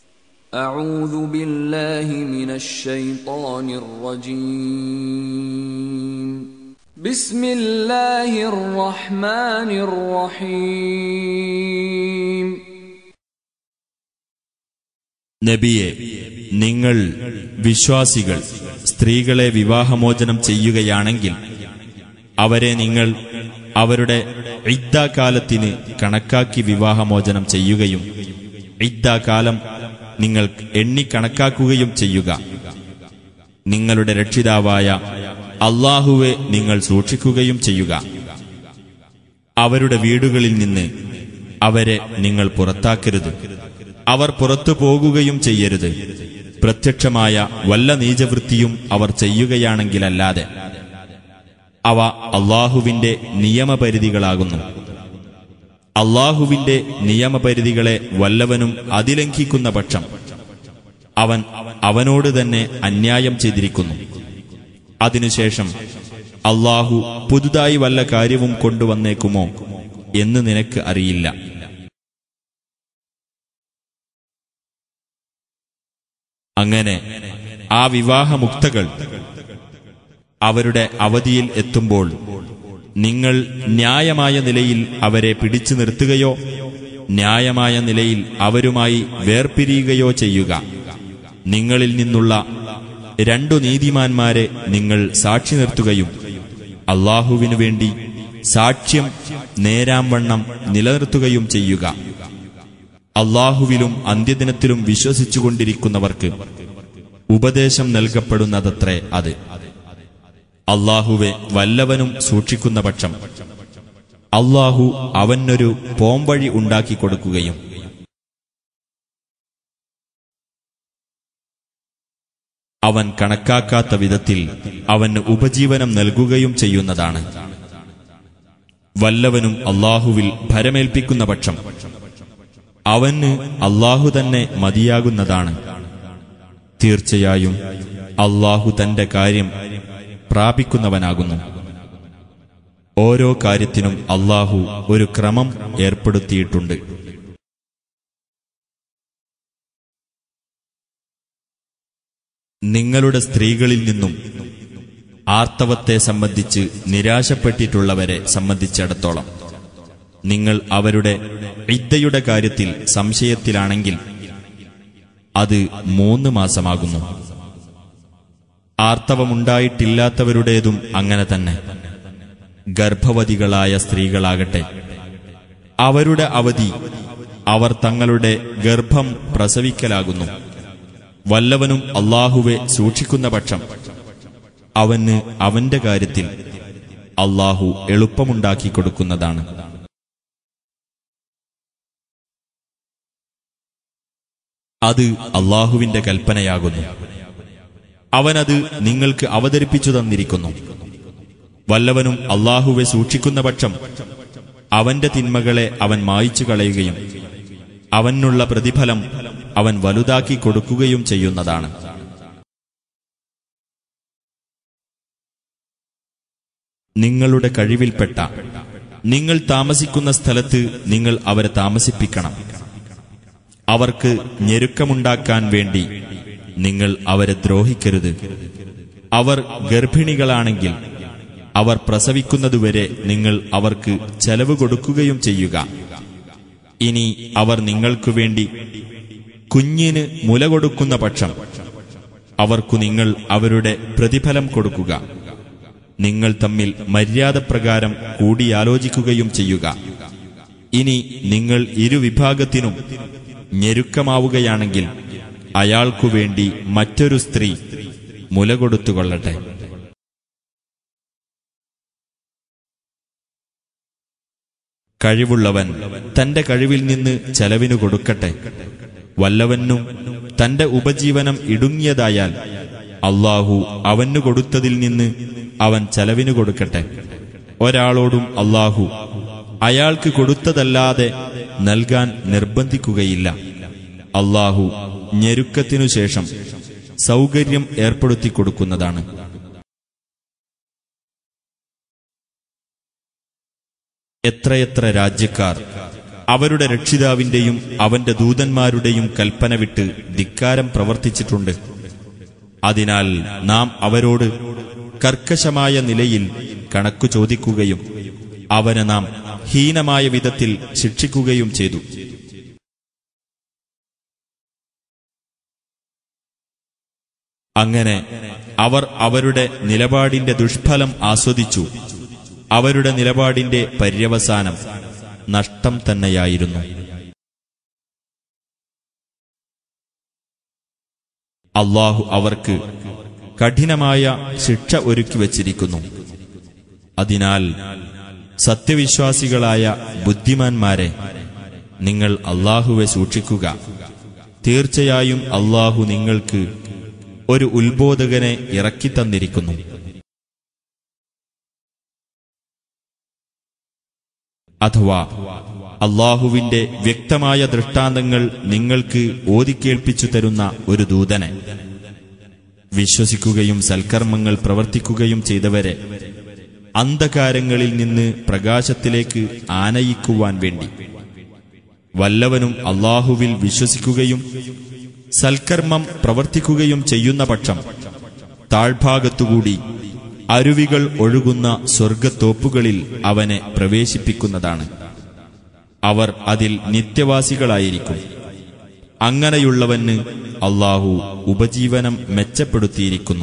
أعوذ بالله من الشيطان الرجيم بسم الله الرحمن الرحيم നബിയെ നിങ്ങൾ വിശ്വാസികൾ സ്ത്രീകളെ വിവാഹമോചനം ചെയ്യുകയാണെങ്കിൽ അവരെ നിങ്ങൾ അവരുടെ ഇദ്ദാകാലത്തിന് കണക്കാക്കി വിവാഹമോചനം ചെയ്യുകയും ഇദ്ദാകാലം നിങ്ങൾ എണ്ണിക്കണക്കാക്കുകയും ചെയ്യുക നിങ്ങളുടെ രക്ഷിതാവായ അള്ളാഹുവെ നിങ്ങൾ സൂക്ഷിക്കുകയും ചെയ്യുക അവരുടെ വീടുകളിൽ നിന്ന് അവരെ നിങ്ങൾ പുറത്താക്കരുത് അവർ പുറത്തു പോകുകയും ചെയ്യരുത് പ്രത്യക്ഷമായ വല്ല നീചവൃത്തിയും അവർ ചെയ്യുകയാണെങ്കിലല്ലാതെ അവ അള്ളാഹുവിന്റെ നിയമപരിധികളാകുന്നു അള്ളാഹുവിന്റെ നിയമപരിധികളെ വല്ലവനും അതിലംഘിക്കുന്ന പക്ഷം അവൻ അവനോട് തന്നെ അന്യായം ചെയ്തിരിക്കുന്നു അതിനുശേഷം അള്ളാഹു പുതുതായി വല്ല കാര്യവും കൊണ്ടുവന്നേക്കുമോ എന്ന് നിനക്ക് അറിയില്ല അങ്ങനെ ആ വിവാഹമുക്തകൾ അവരുടെ അവധിയിൽ എത്തുമ്പോൾ നിങ്ങൾ ന്യായമായ നിലയിൽ അവരെ പിടിച്ചു നിർത്തുകയോ ന്യായമായ നിലയിൽ അവരുമായി വേർപിരിയുകയോ ചെയ്യുക നിങ്ങളിൽ നിന്നുള്ള രണ്ടു നീതിമാന്മാരെ നിങ്ങൾ സാക്ഷി നിർത്തുകയും അള്ളാഹുവിനു വേണ്ടി സാക്ഷ്യം നേരാംവണ്ണം നിലനിർത്തുകയും ചെയ്യുക അള്ളാഹുവിലും അന്ത്യദിനത്തിലും വിശ്വസിച്ചുകൊണ്ടിരിക്കുന്നവർക്ക് ഉപദേശം നൽകപ്പെടുന്നതത്രേ അത് അള്ളാഹുവെ വല്ലവനും സൂക്ഷിക്കുന്ന പക്ഷം അള്ളാഹു അവനൊരു പോംവഴി ഉണ്ടാക്കി കൊടുക്കുകയും അവൻ കണക്കാക്കാത്ത വിധത്തിൽ അവന് ഉപജീവനം നൽകുകയും ചെയ്യുന്നതാണ് വല്ലവനും അള്ളാഹുവിൽ ഭരമേൽപ്പിക്കുന്ന പക്ഷം അവന് അള്ളാഹു തന്നെ മതിയാകുന്നതാണ് തീർച്ചയായും അള്ളാഹു തന്റെ കാര്യം പ്രാപിക്കുന്നവനാകുന്നു ഓരോ കാര്യത്തിനും അള്ളാഹു ഒരു ക്രമം ഏർപ്പെടുത്തിയിട്ടുണ്ട് നിങ്ങളുടെ സ്ത്രീകളിൽ നിന്നും ആർത്തവത്തെ സംബന്ധിച്ച് നിരാശപ്പെട്ടിട്ടുള്ളവരെ സംബന്ധിച്ചിടത്തോളം നിങ്ങൾ അവരുടെ ഇദ്ദയുടെ കാര്യത്തിൽ സംശയത്തിലാണെങ്കിൽ അത് മൂന്ന് മാസമാകുന്നു ആർത്തവമുണ്ടായിട്ടില്ലാത്തവരുടേതും അങ്ങനെ തന്നെ ഗർഭവതികളായ സ്ത്രീകളാകട്ടെ അവരുടെ അവധി അവർ തങ്ങളുടെ ഗർഭം പ്രസവിക്കലാകുന്നു വല്ലവനും അള്ളാഹുവെ സൂക്ഷിക്കുന്ന പക്ഷം അവന് അവന്റെ കാര്യത്തിൽ അള്ളാഹു എളുപ്പമുണ്ടാക്കി കൊടുക്കുന്നതാണ് അത് അള്ളാഹുവിന്റെ കൽപ്പനയാകുന്നു അവനത് നിങ്ങൾക്ക് അവതരിപ്പിച്ചു തന്നിരിക്കുന്നു വല്ലവനും അള്ളാഹുവെ സൂക്ഷിക്കുന്ന പക്ഷം അവന്റെ തിന്മകളെ അവൻ മായിച്ചു കളയുകയും അവനുള്ള പ്രതിഫലം അവൻ വലുതാക്കി കൊടുക്കുകയും ചെയ്യുന്നതാണ് നിങ്ങളുടെ കഴിവിൽപ്പെട്ട നിങ്ങൾ താമസിക്കുന്ന സ്ഥലത്ത് നിങ്ങൾ അവരെ താമസിപ്പിക്കണം അവർക്ക് ഞെരുക്കമുണ്ടാക്കാൻ വേണ്ടി നിങ്ങൾ അവരെ ദ്രോഹിക്കരുത് അവർ ഗർഭിണികളാണെങ്കിൽ അവർ പ്രസവിക്കുന്നതുവരെ നിങ്ങൾ അവർക്ക് ചെലവ് കൊടുക്കുകയും ചെയ്യുക ഇനി അവർ നിങ്ങൾക്കു വേണ്ടി കുഞ്ഞിന് മുല കൊടുക്കുന്ന പക്ഷം അവർക്കു നിങ്ങൾ അവരുടെ പ്രതിഫലം കൊടുക്കുക നിങ്ങൾ തമ്മിൽ മര്യാദപ്രകാരം കൂടിയാലോചിക്കുകയും ചെയ്യുക ഇനി നിങ്ങൾ ഇരുവിഭാഗത്തിനും ഞെരുക്കമാവുകയാണെങ്കിൽ അയാൾക്കു വേണ്ടി മറ്റൊരു സ്ത്രീ മുല കൊടുത്തുകൊള്ളട്ടെ കഴിവുള്ളവൻ തന്റെ കഴിവിൽ നിന്ന് ചെലവിനു കൊടുക്കട്ടെ വല്ലവനും തന്റെ ഉപജീവനം ഇടുങ്ങിയതായാൽ അള്ളാഹു അവനു കൊടുത്തതിൽ നിന്ന് അവൻ ചെലവിനു കൊടുക്കട്ടെ ഒരാളോടും അള്ളാഹു അയാൾക്ക് കൊടുത്തതല്ലാതെ നൽകാൻ നിർബന്ധിക്കുകയില്ല അള്ളാഹു ഞെരുക്കത്തിനു ശേഷം സൗകര്യം ഏർപ്പെടുത്തി കൊടുക്കുന്നതാണ് എത്രയെത്ര രാജ്യക്കാർ അവരുടെ രക്ഷിതാവിന്റെയും അവന്റെ ദൂതന്മാരുടെയും കൽപ്പന വിട്ട് ധിക്കാരം പ്രവർത്തിച്ചിട്ടുണ്ട് അതിനാൽ നാം അവരോട് കർക്കശമായ നിലയിൽ കണക്കു ചോദിക്കുകയും അവനെ നാം ഹീനമായ വിധത്തിൽ ശിക്ഷിക്കുകയും ചെയ്തു അങ്ങനെ അവർ അവരുടെ നിലപാടിന്റെ ദുഷ്ഫലം ആസ്വദിച്ചു അവരുടെ നിലപാടിന്റെ പര്യവസാനം നഷ്ടം തന്നെയായിരുന്നു അള്ളാഹു അവർക്ക് കഠിനമായ ശിക്ഷ ഒരുക്കി വച്ചിരിക്കുന്നു അതിനാൽ സത്യവിശ്വാസികളായ ബുദ്ധിമാന്മാരെ നിങ്ങൾ അള്ളാഹുവെ സൂക്ഷിക്കുക തീർച്ചയായും അള്ളാഹു നിങ്ങൾക്ക് ഒരു ഉത്ബോധകനെ ഇറക്കിത്തന്നിരിക്കുന്നു അഥവാ അള്ളാഹുവിന്റെ വ്യക്തമായ ദൃഷ്ടാന്തങ്ങൾ നിങ്ങൾക്ക് ഓതിക്കേൾപ്പിച്ചു തരുന്ന ഒരു ദൂതനെ വിശ്വസിക്കുകയും സൽക്കർമ്മങ്ങൾ പ്രവർത്തിക്കുകയും ചെയ്തവരെ അന്ധകാരങ്ങളിൽ നിന്ന് പ്രകാശത്തിലേക്ക് ആനയിക്കുവാൻ വേണ്ടി വല്ലവനും അള്ളാഹുവിൽ വിശ്വസിക്കുകയും സൽക്കർമ്മം പ്രവർത്തിക്കുകയും ചെയ്യുന്ന പക്ഷം താഴ്ഭാഗത്തുകൂടി അരുവികൾ ഒഴുകുന്ന സ്വർഗത്തോപ്പുകളിൽ അവനെ പ്രവേശിപ്പിക്കുന്നതാണ് അവർ അതിൽ നിത്യവാസികളായിരിക്കും അങ്ങനെയുള്ളവന് അള്ളാഹു ഉപജീവനം മെച്ചപ്പെടുത്തിയിരിക്കുന്നു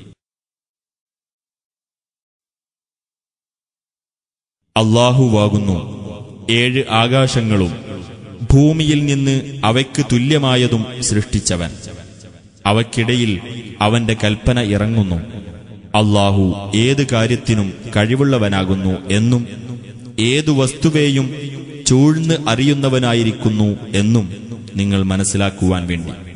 അള്ളാഹുവാകുന്നു ഏഴ് ആകാശങ്ങളും ഭൂമിയിൽ നിന്ന് അവയ്ക്ക് തുല്യമായതും സൃഷ്ടിച്ചവൻ അവയ്ക്കിടയിൽ അവന്റെ കൽപ്പന ഇറങ്ങുന്നു അള്ളാഹു ഏത് കാര്യത്തിനും കഴിവുള്ളവനാകുന്നു എന്നും ഏതു വസ്തുവേയും ചൂഴ്ന്ന് അറിയുന്നവനായിരിക്കുന്നു എന്നും നിങ്ങൾ മനസ്സിലാക്കുവാൻ വേണ്ടി